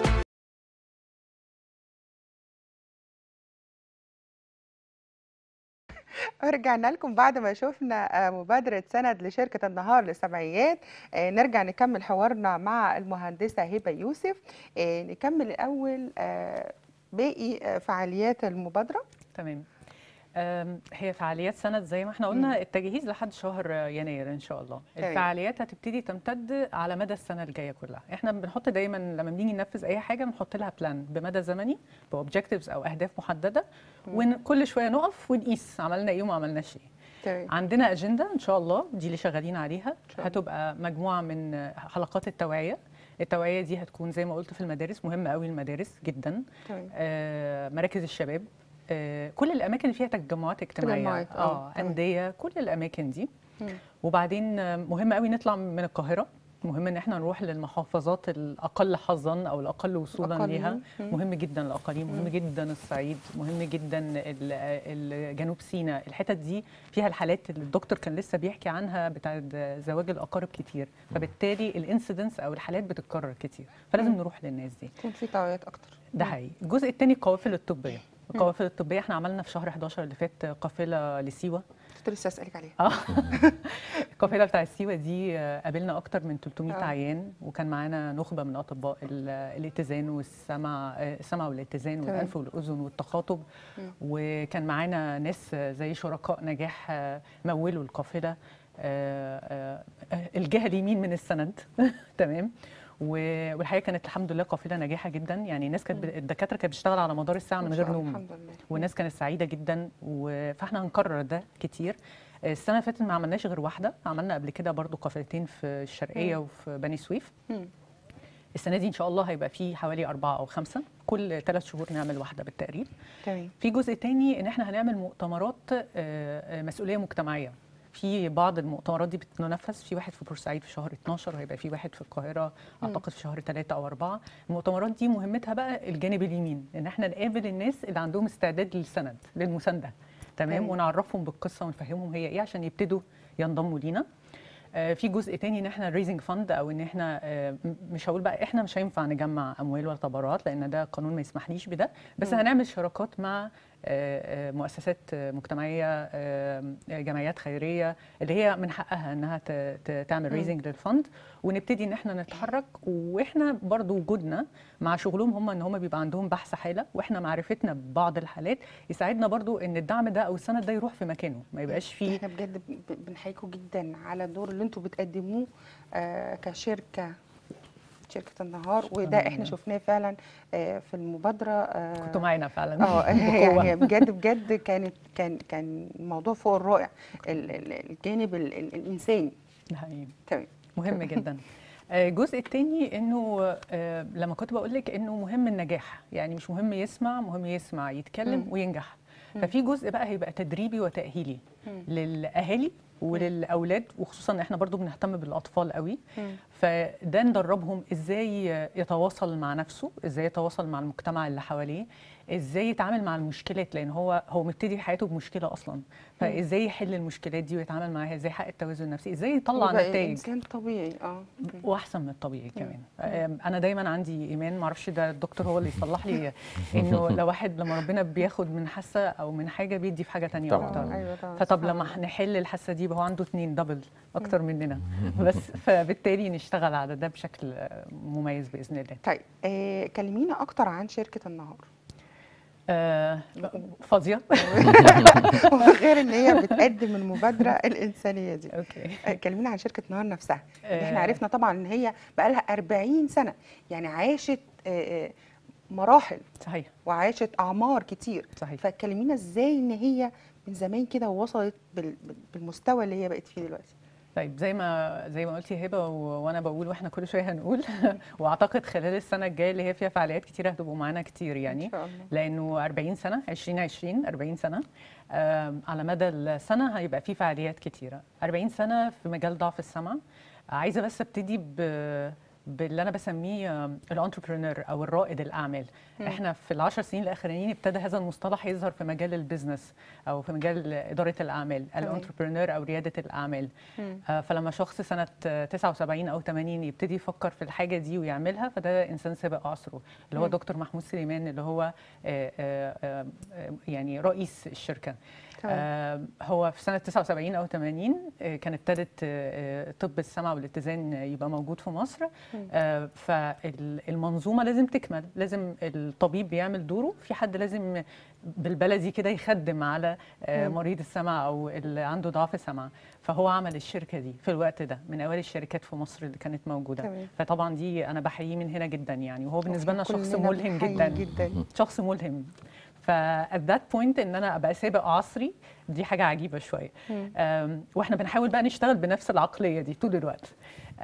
رجعنا لكم بعد ما شفنا آه، مبادرة سند لشركة النهار للسبعيات آه، نرجع نكمل حوارنا مع المهندسة هبة يوسف آه، نكمل الأول آه، باقي آه، فعاليات المبادرة تمام أم، هي فعاليات سند زي ما احنا قلنا التجهيز لحد شهر يناير ان شاء الله تمام. الفعاليات هتبتدي تمتد على مدى السنه الجايه كلها احنا بنحط دايما لما بنيجي ننفذ اي حاجه بنحط لها بلان بمدى زمني باوبجكتيفز او اهداف محدده وكل شويه نقف ونقيس عملنا ايه وما عملناش ايه تمام عندنا اجنده ان شاء الله دي اللي شغالين عليها شاء الله. هتبقى مجموعه من حلقات التوعيه التوعيه دي هتكون زي ما قلت في المدارس مهمه قوي المدارس جدا تمام آه، مراكز الشباب آه، كل الاماكن اللي فيها تجمعات اجتماعيه تجمعات، آه، اه تمام. انديه كل الاماكن دي مم. وبعدين آه، مهم قوي نطلع من القاهره مهم ان احنا نروح للمحافظات الاقل حظا او الاقل وصولا أقاليم. ليها مم. مهم جدا الاقاليم مهم جدا الصعيد مهم جدا ال- ال- جنوب سيناء الحتت دي فيها الحالات اللي الدكتور كان لسه بيحكي عنها بتاعت زواج الاقارب كتير فبالتالي الانسيدنس او الحالات بتتكرر كتير فلازم نروح للناس دي يكون في توعيات أكتر ده حقيقي الجزء الثاني القوافل الطبيه القوافل الطبيه احنا عملنا في شهر 11 اللي فات قافله لسيوه كنت لسه أسألك عليها اه القافله بتاع سيوه دي آه، قابلنا اكتر من 300 آه. عيان وكان معانا نخبه من اطباء ال- الاتزان والسمع آه، السمع والاتزان تمام. والانف والاذن والتخاطب مم. وكان معانا ناس آه، زي شركاء نجاح آه، مولوا القافله آه، آه، الجهه اليمين من السند تمام و- والحقيقه كانت الحمد لله قافله ناجحه جدا يعني الناس كانت ب- الدكاتره كانت بتشتغل على مدار الساعه من إن غير شاء الله، نوم الحمد لله والناس كانت سعيده جدا و... فاحنا هنكرر ده كتير السنه اللي فاتت ما عملناش غير واحده عملنا قبل كده برضو قافلتين في الشرقيه مم. وفي بني سويف مم. السنه دي ان شاء الله هيبقى فيه حوالي اربعه او خمسه كل ثلاث شهور نعمل واحده بالتقريب تمام في جزء تاني ان احنا هنعمل مؤتمرات آه، آه، مسؤوليه مجتمعيه في بعض المؤتمرات دي بتنفذ في واحد في بورسعيد في شهر 12 وهيبقى في واحد في القاهره اعتقد في شهر 3 او 4 المؤتمرات دي مهمتها بقى الجانب اليمين ان احنا نقابل الناس اللي عندهم استعداد للسند للمسانده تمام تمام. ونعرفهم بالقصه ونفهمهم هي ايه عشان يبتدوا ينضموا لينا آه، في جزء تاني ان احنا ريزنج فند او ان احنا آه، م- مش هقول بقى احنا مش هينفع نجمع اموال ولا تبرعات لان ده قانون ما يسمحليش بده بس هنعمل شراكات مع آه، آه، مؤسسات آه، مجتمعيه آه، آه، جمعيات خيريه اللي هي من حقها انها ت- ت- تعمل ريزنج للفند ونبتدي ان احنا نتحرك واحنا برضو وجودنا مع شغلهم هم ان هم بيبقى عندهم بحث حاله واحنا معرفتنا ببعض الحالات يساعدنا برضو ان الدعم ده او السند ده يروح في مكانه ما يبقاش فيه احنا بجد ب- ب- بنحييكم جدا على الدور اللي انتم بتقدموه آه، كشركه شركه النهار وده احنا لله. شفناه فعلا آه، في المبادره آه، كنتوا معانا فعلا اه بقوة. يعني بجد بجد كانت كان كان الموضوع فوق الرائع ال- ال- الجانب ال- ال- الانساني ده حقيقي تمام مهم جدا آه، الجزء الثاني انه آه، لما كنت بقول لك انه مهم النجاح يعني مش مهم يسمع مهم يسمع يتكلم مم. وينجح ففي جزء بقى هيبقى تدريبي وتاهيلي مم. للاهالي وللاولاد وخصوصا ان احنا برضو بنهتم بالاطفال قوي مم. فده ندربهم ازاي يتواصل مع نفسه ازاي يتواصل مع المجتمع اللي حواليه ازاي يتعامل مع المشكلات لان هو هو مبتدي حياته بمشكله اصلا فازاي يحل المشكلات دي ويتعامل معاها ازاي يحقق التوازن النفسي ازاي يطلع يبقى نتائج انسان طبيعي اه واحسن من الطبيعي كمان أم، انا دايما عندي ايمان ما اعرفش ده الدكتور هو اللي يصلح لي انه لو واحد لما ربنا بياخد من حاسه او من حاجه بيدي في حاجه تانية طبعاً. اكتر ايوه طبعا فطب سبحان لما الله. نحل الحاسه دي يبقى هو عنده اتنين دبل اكتر مننا بس فبالتالي نشتغل على ده بشكل آه، مميز باذن الله طيب آه كلمينا اكتر عن شركه النهار آه، فاضيه غير ان هي بتقدم المبادره الانسانيه دي اوكي آه، كلمينا عن شركه نهار نفسها آه. احنا عرفنا طبعا ان هي بقى لها 40 سنه يعني عاشت آه، آه، مراحل صحيح وعاشت اعمار كتير صحيح فكلمينا ازاي ان هي من زمان كده ووصلت بال- بال- بالمستوى اللي هي بقت فيه دلوقتي طيب زي ما زي ما قلتي هبه و- وانا بقول واحنا كل شويه هنقول واعتقد خلال السنه الجايه اللي هي فيها فعاليات كتيره هتبقوا معانا كتير يعني ان شاء الله لانه 40 سنه 2020 40 سنه آم، على مدى السنه هيبقى في فعاليات كتيره 40 سنه في مجال ضعف السمع عايزه بس ابتدي ب باللي انا بسميه الانتربرينور او الرائد الاعمال مم. احنا في العشر سنين الاخرانيين ابتدى هذا المصطلح يظهر في مجال البيزنس او في مجال اداره الاعمال تمام. الانتربرينور او رياده الاعمال مم. آه، فلما شخص سنة آه، 79 أو 80 يبتدي يفكر في الحاجة دي ويعملها فده إنسان سابق عصره اللي هو مم. دكتور محمود سليمان اللي هو آه، آه، آه، آه، يعني رئيس الشركة تمام. آه، هو في سنة 79 أو 80 آه، كان ابتدت آه، آه، طب السمع والاتزان يبقى موجود في مصر مم. آه، فالمنظومة لازم تكمل لازم الطبيب بيعمل دوره في حد لازم بالبلدي كده يخدم على آه، مم. مريض السمع أو اللي عنده ضعف سمع فهو عمل الشركة دي في الوقت ده من أوائل الشركات في مصر اللي كانت موجودة تمام. فطبعا دي أنا بحييه من هنا جدا يعني وهو بالنسبة لنا إحنا شخص كلنا ملهم بنحيي جدا جدا شخص ملهم فات ذات بوينت ان انا ابقى سابق عصري دي حاجه عجيبه شويه مم. أم، واحنا بنحاول بقى نشتغل بنفس العقليه دي طول الوقت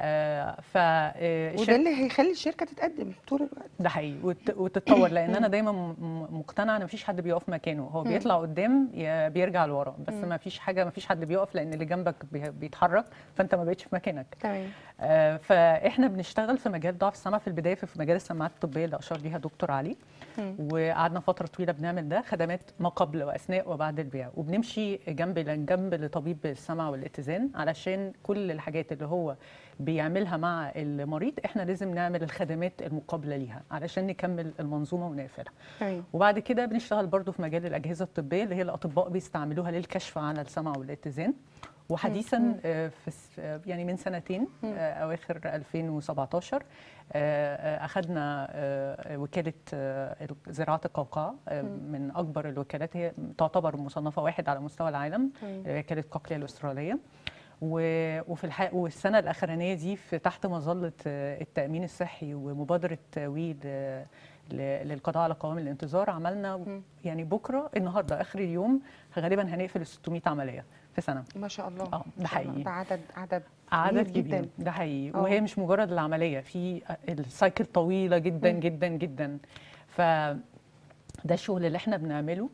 آه، ف آه، وده الشركة- اللي هيخلي الشركه تتقدم طول الوقت ده حقيقي وت- وتتطور لان انا دايما م- م- مقتنعه ان مفيش حد بيقف مكانه هو مم. بيطلع قدام يا بيرجع لورا بس مم. مفيش حاجه مفيش حد بيقف لان اللي جنبك بي- بيتحرك فانت ما بقتش في مكانك تمام آه، فاحنا بنشتغل في مجال ضعف السمع في البدايه في مجال السماعات الطبيه اللي اشار ليها دكتور علي مم. وقعدنا فتره طويله بنعمل ده خدمات ما قبل واثناء وبعد البيع وبنمشي جنب جنب لطبيب السمع والاتزان علشان كل الحاجات اللي هو بيعملها مع المريض احنا لازم نعمل الخدمات المقابله ليها علشان نكمل المنظومه ونقفلها تمام وبعد كده بنشتغل برضو في مجال الاجهزه الطبيه اللي هي الاطباء بيستعملوها للكشف عن السمع والاتزان وحديثا آه، في الس- آه، يعني من سنتين آه، اواخر 2017 آه، آه، اخذنا آه، وكاله آه، زراعه القوقعه آه، من اكبر الوكالات هي تعتبر مصنفه واحد على مستوى العالم تمام. آه، وكاله كوكليا الاستراليه و- وفي الح... والسنه الاخرانيه دي في تحت مظله آه، التامين الصحي ومبادره تمويل آه، ل- للقضاء على قوائم الانتظار عملنا يعني بكره النهارده اخر اليوم غالبا هنقفل ال 600 عمليه في سنه ما شاء الله اه ده ما شاء الله. حقيقي ده عدد عدد عدد كبير كبير جدا. ده حقيقي آه. وهي مش مجرد العمليه في السايكل طويله جدا مم. جدا جدا ف ده الشغل اللي احنا بنعمله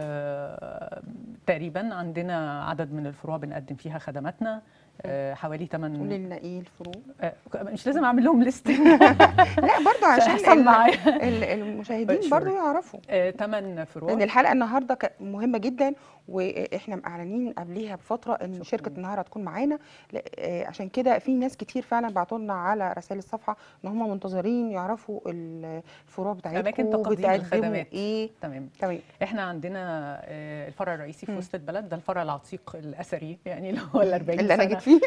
آه، تقريبا عندنا عدد من الفروع بنقدم فيها خدماتنا آه، حوالي 8 قولي لنا ايه الفروق مش لازم اعمل لهم ليست لا برضو عشان هيحصل ال- معايا. ال- المشاهدين Sure. برضو يعرفوا 8 فروع لان الحلقه النهارده كانت مهمه جدا واحنا معلنين قبليها بفتره ان شركه النهارده هتكون معانا ل- آه، عشان كده في ناس كتير فعلا بعتوا لنا على رسائل الصفحه ان هم منتظرين يعرفوا الفروع بتاعتكم أماكن تقديم بتقدموا الخدمات. ايه تمام تمام احنا عندنا آه، الفرع الرئيسي في مم. وسط البلد ده الفرع العتيق الاثري يعني اللي هو ال 40 اللي انا سنة. جيت فيه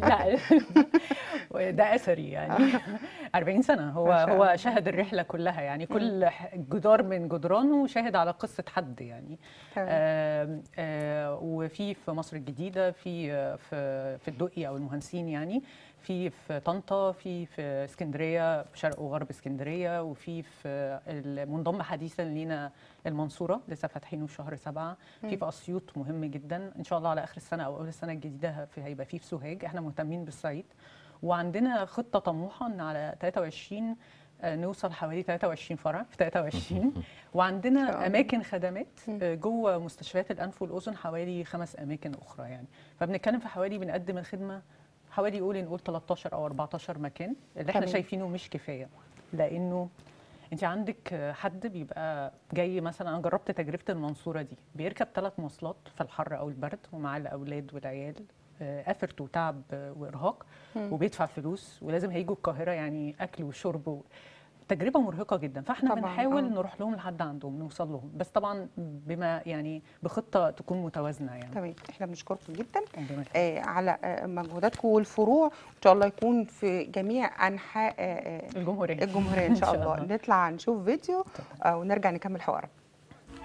لا ده اثري يعني 40 سنه هو ما شاء الله. هو شهد الرحله كلها يعني كل ح- جدار من جدرانه شاهد على قصه حد يعني تمام. آم، آه، وفي في مصر الجديده في آه، في في الدقي او المهندسين يعني في في طنطا في في اسكندريه شرق وغرب اسكندريه وفي في المنضم حديثا لينا المنصوره لسه فاتحينه في شهر سبعة في في اسيوط مهم جدا ان شاء الله على اخر السنه او اول السنه الجديده في هيبقى في في سوهاج احنا مهتمين بالصعيد وعندنا خطه طموحه ان على 23 آه، نوصل حوالي 23 فرع في 23 إن شاء وعندنا الله. اماكن خدمات مم. آه، جوه مستشفيات الانف والاذن حوالي خمس اماكن اخرى يعني فبنتكلم في حوالي بنقدم الخدمه حوالي قولي نقول 13 او 14 مكان اللي احنا تمام. شايفينه مش كفايه لانه انت عندك آه، حد بيبقى جاي مثلا انا جربت تجربه المنصوره دي بيركب ثلاث مواصلات في الحر او البرد ومعاه الاولاد والعيال آه، افرت وتعب آه، وارهاق مم. وبيدفع فلوس ولازم هيجوا القاهره يعني اكل وشرب و... تجربه مرهقه جدا فاحنا طبعاً، بنحاول آه. نروح لهم لحد عندهم نوصل لهم بس طبعا بما يعني بخطه تكون متوازنه يعني تمام احنا بنشكركم جدا ربنا يخليك. آه على آه مجهوداتكم والفروع ان شاء الله يكون في جميع انحاء آه آه الجمهوريه الجمهوريه ان شاء الله نطلع نشوف فيديو آه ونرجع نكمل حوارنا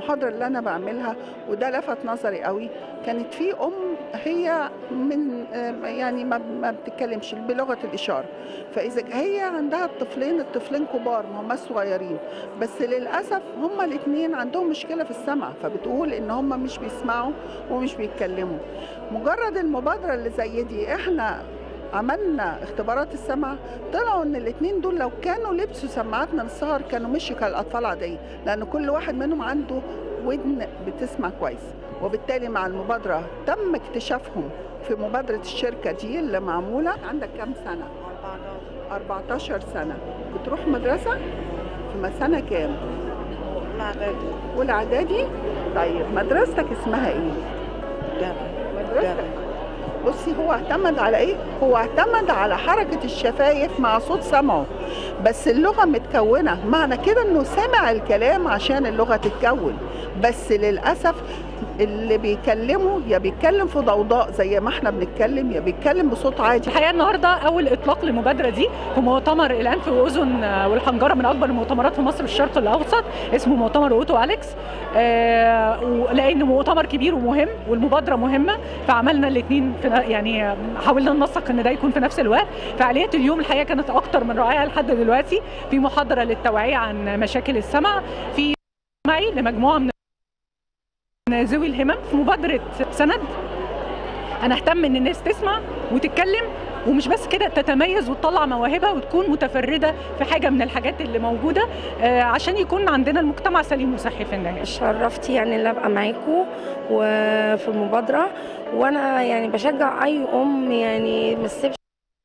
المحاضره اللي انا بعملها وده لفت نظري قوي كانت في ام هي من آه، يعني ما ما بتتكلمش بلغه الاشاره فاذا هي عندها الطفلين الطفلين كبار ما هم صغيرين بس للاسف هما الاثنين عندهم مشكله في السمع فبتقول ان هما مش بيسمعوا ومش بيتكلموا مجرد المبادره اللي زي دي احنا عملنا اختبارات السمع طلعوا ان الاثنين دول لو كانوا لبسوا سماعات من الصغر كانوا مشوا كالاطفال عاديه لان كل واحد منهم عنده ودن بتسمع كويس وبالتالي مع المبادره تم اكتشافهم في مبادره الشركه دي اللي معموله عندك كام سنه 14 سنه بتروح مدرسه في سنه كام اولى اعدادي طيب مدرستك اسمها ايه مدرستك بصي هو اعتمد على ايه هو اعتمد على حركه الشفايف مع صوت سمعه بس اللغه متكونه معنى كده انه سمع الكلام عشان اللغه تتكون بس للاسف اللي بيكلمه يا بيتكلم في ضوضاء زي ما احنا بنتكلم يا بيتكلم بصوت عادي الحقيقه النهارده اول اطلاق للمبادره دي في مؤتمر الانف واذن والحنجره من اكبر المؤتمرات في مصر الشرق الاوسط اسمه مؤتمر اوتو اليكس آه لانه مؤتمر كبير ومهم والمبادره مهمه فعملنا الاثنين يعني حاولنا ننسق ان ده يكون في نفس الوقت فعاليات اليوم الحقيقه كانت اكتر من رائعه لحد دلوقتي في محاضره للتوعيه عن مشاكل السمع في معي لمجموعه من ذوي الهمم في مبادره سند انا اهتم ان الناس تسمع وتتكلم ومش بس كده تتميز وتطلع مواهبها وتكون متفرده في حاجه من الحاجات اللي موجوده آه عشان يكون عندنا المجتمع سليم وصحي في النهايه. شرفتي يعني ان ابقى معاكم وفي المبادره وانا يعني بشجع اي ام يعني ما تسيبش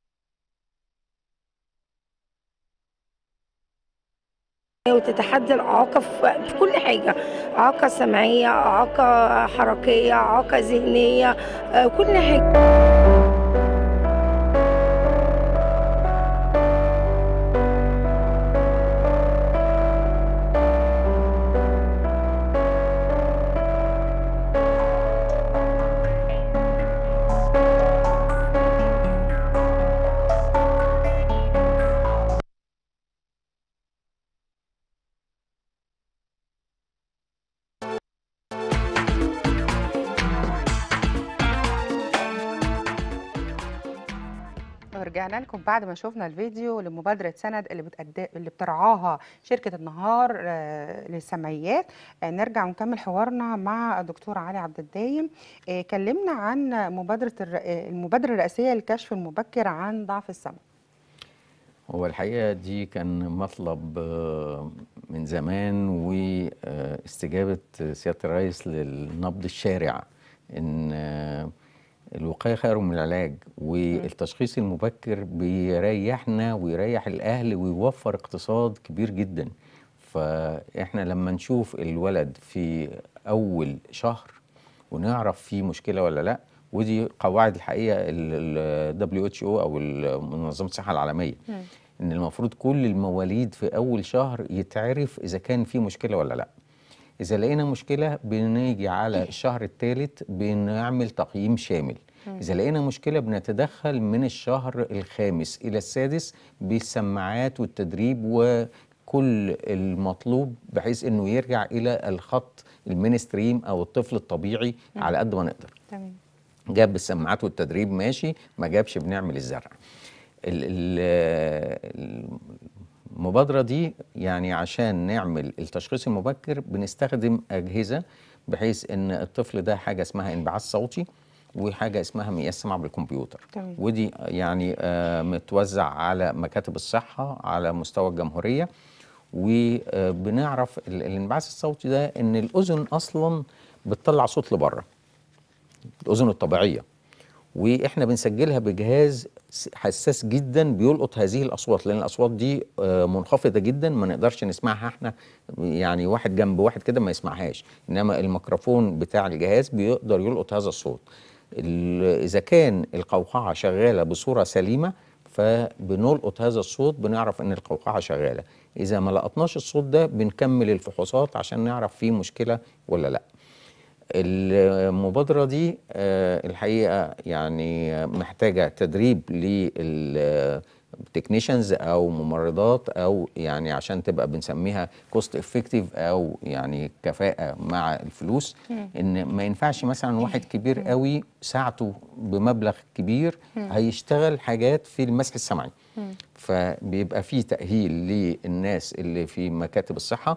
وتتحدى الإعاقة في كل حاجة إعاقة سمعية إعاقة حركية إعاقة ذهنية كل حاجة ورجعنا لكم بعد ما شفنا الفيديو لمبادرة سند اللي بتقد... اللي بترعاها شركة النهار آه، للسمعيات آه، نرجع ونكمل حوارنا مع الدكتور علي عبد الدايم آه، كلمنا عن مبادرة الر... آه، المبادرة الرئاسية للكشف المبكر عن ضعف السمع هو الحقيقة دي كان مطلب آه، من زمان واستجابة سيادة الرئيس للنبض الشارع إن آه، الوقاية خير من العلاج والتشخيص المبكر بيريحنا ويريح الأهل ويوفر اقتصاد كبير جدا فإحنا لما نشوف الولد في أول شهر ونعرف فيه مشكلة ولا لأ ودي قواعد الحقيقة ال WHO أو منظمة الصحة العالمية ان المفروض كل المواليد في اول شهر يتعرف اذا كان في مشكله ولا لا اذا لقينا مشكله بنيجي على الشهر الثالث بنعمل تقييم شامل اذا لقينا مشكله بنتدخل من الشهر الخامس الى السادس بالسماعات والتدريب وكل المطلوب بحيث انه يرجع الى الخط المينستريم او الطفل الطبيعي على قد ما نقدر تمام جاب بالسماعات والتدريب ماشي ما جابش بنعمل الزرع ال- ال- المبادرة دي يعني عشان نعمل التشخيص المبكر بنستخدم أجهزة بحيث إن الطفل ده حاجة اسمها انبعاث صوتي وحاجة اسمها مقياس سمع بالكمبيوتر تمام. ودي يعني آه، متوزع على مكاتب الصحة على مستوى الجمهورية وبنعرف ال- الانبعاث الصوتي ده إن الأذن أصلا بتطلع صوت لبره الأذن الطبيعية واحنا بنسجلها بجهاز س- حساس جدا بيلقط هذه الاصوات لان الاصوات دي آه، منخفضه جدا ما نقدرش نسمعها احنا يعني واحد جنب واحد كده ما يسمعهاش انما الميكروفون بتاع الجهاز بيقدر يلقط هذا الصوت ال- اذا كان القوقعه شغاله بصوره سليمه فبنلقط هذا الصوت بنعرف ان القوقعه شغاله اذا ما لقطناش الصوت ده بنكمل الفحوصات عشان نعرف فيه مشكله ولا لا المبادرة دي آه، الحقيقة يعني محتاجة تدريب تكنيشنز او ممرضات او يعني عشان تبقى بنسميها كوست افكتيف او يعني كفاءه مع الفلوس ان ما ينفعش مثلا واحد كبير قوي ساعته بمبلغ كبير هيشتغل حاجات في المسح السمعي فبيبقى في تأهيل للناس اللي في مكاتب الصحة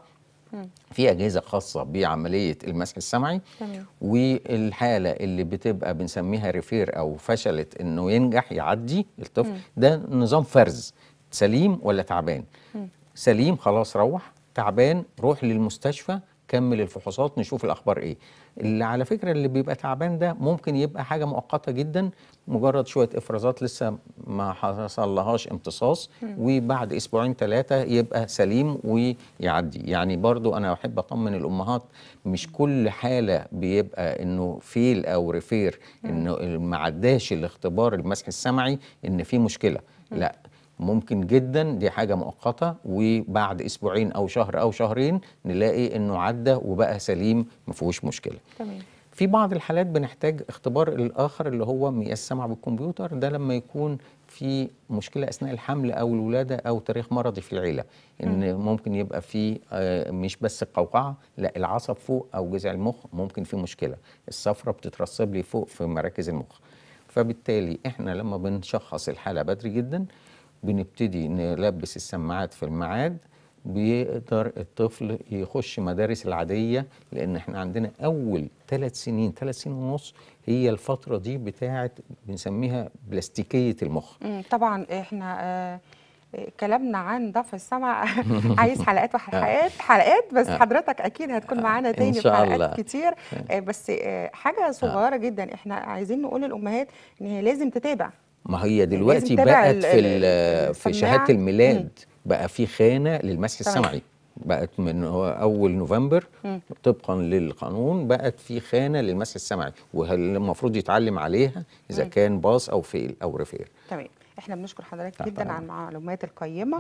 في أجهزة خاصة بعملية المسح السمعي تمام. والحالة اللي بتبقى بنسميها ريفير أو فشلت إنه ينجح يعدي الطفل ده نظام فرز سليم ولا تعبان سليم خلاص روح تعبان روح للمستشفى كمل الفحوصات نشوف الأخبار إيه اللي على فكرة اللي بيبقى تعبان ده ممكن يبقى حاجة مؤقتة جدا مجرد شوية إفرازات لسه ما حصل لهاش امتصاص وبعد أسبوعين ثلاثة يبقى سليم ويعدي يعني برضو أنا أحب أطمن الأمهات مش كل حالة بيبقى إنه فيل أو ريفير إنه ما عداش الاختبار المسح السمعي إن في مشكلة لا ممكن جدا دي حاجة مؤقتة وبعد أسبوعين أو شهر أو شهرين نلاقي إنه عدى وبقى سليم ما فيهوش مشكلة تمام في بعض الحالات بنحتاج اختبار الآخر اللي هو مقياس سمع بالكمبيوتر ده لما يكون في مشكلة أثناء الحمل أو الولادة أو تاريخ مرضي في العيلة إن ممكن يبقى في آه، مش بس القوقعة لا العصب فوق أو جذع المخ ممكن في مشكلة الصفرة بتترسب لي فوق في مراكز المخ فبالتالي احنا لما بنشخص الحالة بدري جدا بنبتدي نلبس السماعات في الميعاد بيقدر الطفل يخش مدارس العادية لأن احنا عندنا أول ثلاث سنين ثلاث سنين ونص هي الفترة دي بتاعت بنسميها بلاستيكية المخ مم، طبعا احنا آه، آه، كلامنا عن ضعف السمع عايز حلقات وحلقات حلقات بس آه. حضرتك اكيد هتكون معانا إن تاني في شاء حلقات الله. كتير آه، بس آه، حاجه صغيره جدا احنا عايزين نقول للامهات ان هي لازم تتابع ما هي دلوقتي تتابع بقت ال- في ال- ال- في السماعة. شهادة الميلاد بقى في خانة للمسح تمام. السمعي بقت من هو أول نوفمبر مم. طبقا للقانون بقت في خانة للمسح السمعي والمفروض يتعلم عليها إذا كان باص أو فيل أو ريفير تمام احنا بنشكر حضرتك تحت جدا على أمرك. المعلومات القيمه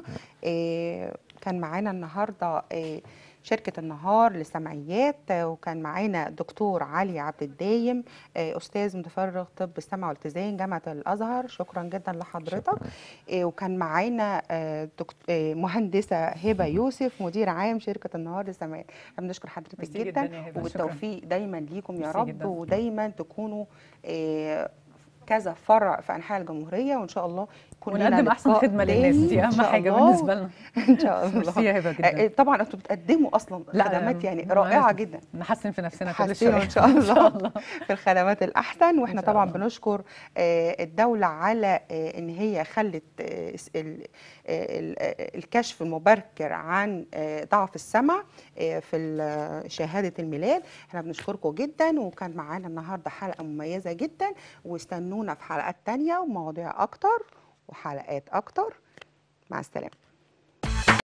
آه، كان معانا النهارده آه، شركة النهار للسمعيات آه، وكان معانا دكتور علي عبد الدايم آه، أستاذ متفرغ طب السمع والاتزان جامعة الأزهر شكرا جدا لحضرتك آه، وكان معانا آه، دكت- آه، مهندسة هبة يوسف مدير عام شركة النهار للسمعيات احنا بنشكر حضرتك ميرسي جدا, جداً يا هبة، وبالتوفيق دايما ليكم يا ميرسي رب جداً. ودايما تكونوا آه، كذا فرع في انحاء الجمهوريه وان شاء الله يكون لنا ونقدم احسن لقاء خدمه للناس تاني دي إن اهم شاء حاجه الله. بالنسبه لنا ان شاء الله ميرسي يا هبه آه، جدا طبعا انتوا بتقدموا اصلا لا، خدمات يعني ما- رائعه جدا نحسن في نفسنا كل حاسين شويه ان شاء الله الله في الخدمات الاحسن واحنا إن شاء طبعا الله. بنشكر آه، الدوله على آه، ان هي خلت آه، س- ال- آه، ال- آه، الكشف المبكر عن آه، ضعف السمع آه، في ال- شهاده الميلاد احنا بنشكركم جدا وكان معانا النهارده حلقه مميزه جدا واستنونا في حلقات تانية ومواضيع اكتر وحلقات اكتر مع السلامه